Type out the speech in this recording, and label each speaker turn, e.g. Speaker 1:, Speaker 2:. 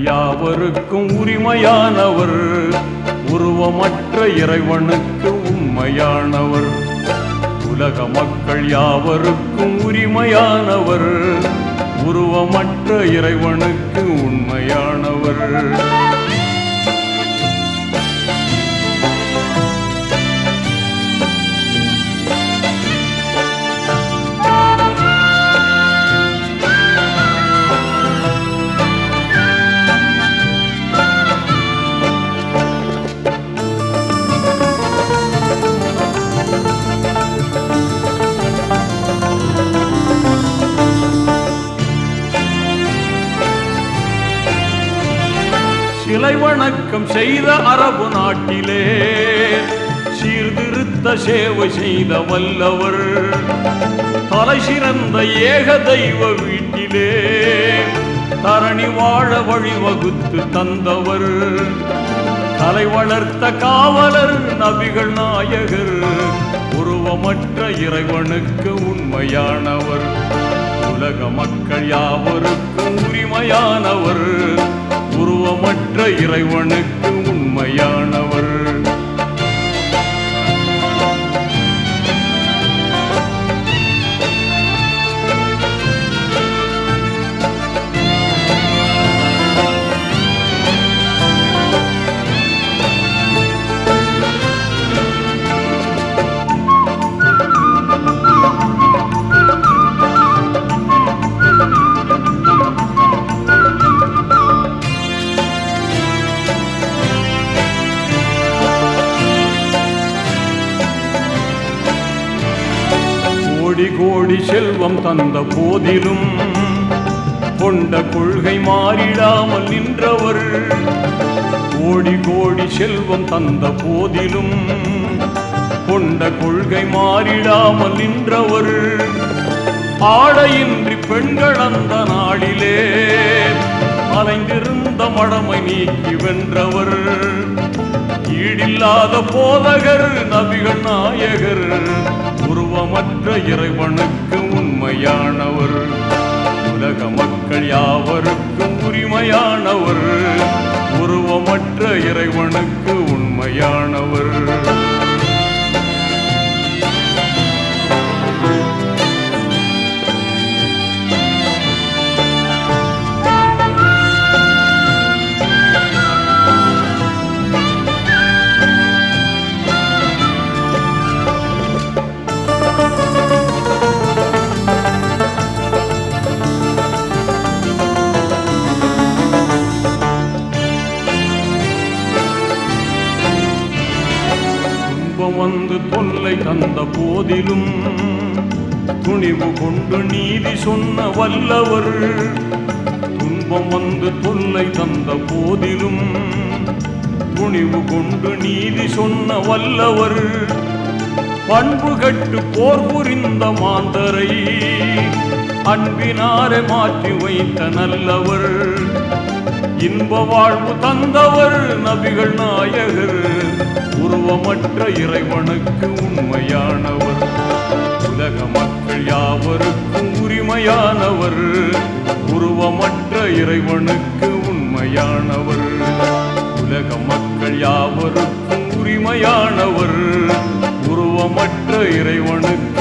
Speaker 1: யாவருக்கும் உரிமையானவர் உருவமற்ற இறைவனுக்கு உண்மையானவர் உலக மக்கள் யாவருக்கும் உரிமையானவர் உருவமற்ற இறைவனுக்கு உண்மையானவர் சிலை வணக்கம் செய்த அரபு நாட்டிலே சீர்திருத்த சேவை செய்த வல்லவர் தலை சிறந்த ஏக தெய்வ வீட்டிலே தரணி வாழ வழிவகுத்து தந்தவர் கலை வளர்த்த காவலர் நபிகள் நாயகர் உருவமற்ற இறைவனுக்கு உண்மையானவர் உலக மக்கள் யாவருக்கும் உரிமையானவர் உருவமற்ற இறைவனுக்கு உண்மையானவர் கோடி கோடி செல்வம் தந்த போதிலும் கொண்ட கொள்கை மாறிடாமல் நின்றவர் கோடி கோடி செல்வம் தந்த போதிலும் கொண்ட கொள்கை மாறிடாமல் நின்றவர் ஆடையின்றி பெண்கள் அந்த நாளிலே அலைந்திருந்த மடமை நீக்கி வென்றவர் ஈடில்லாத போதகர் நபிகள் நாயகர் உருவமற்ற இறைவனுக்கு உண்மையானவர் உலக மக்கள் யாவருக்கும் உரிமையானவர் உருவமற்ற இறைவனுக்கு உண்மையானவர் துன்பம் வந்து தொல்லை தந்த போதிலும் துணிவு கொண்டு நீதி சொன்ன வல்லவர் துன்பம் வந்து தொல்லை தந்த போதிலும் துணிவு கொண்டு நீதி சொன்ன வல்லவர் பண்பு கட்டு போர் புரிந்த மாந்தரை அன்பினாரை மாற்றி வைத்த நல்லவர் இன்ப வாழ்வு தந்தவர் நபிகள் நாயகர் உருவமற்ற இறைவனுக்கு உண்மையானவர் உலக மக்கள் யாவருக்கும் உரிமையானவர் உருவமற்ற இறைவனுக்கு உண்மையானவர் உலக மக்கள் யாவருக்கும் உரிமையானவர் உருவமற்ற இறைவனுக்கு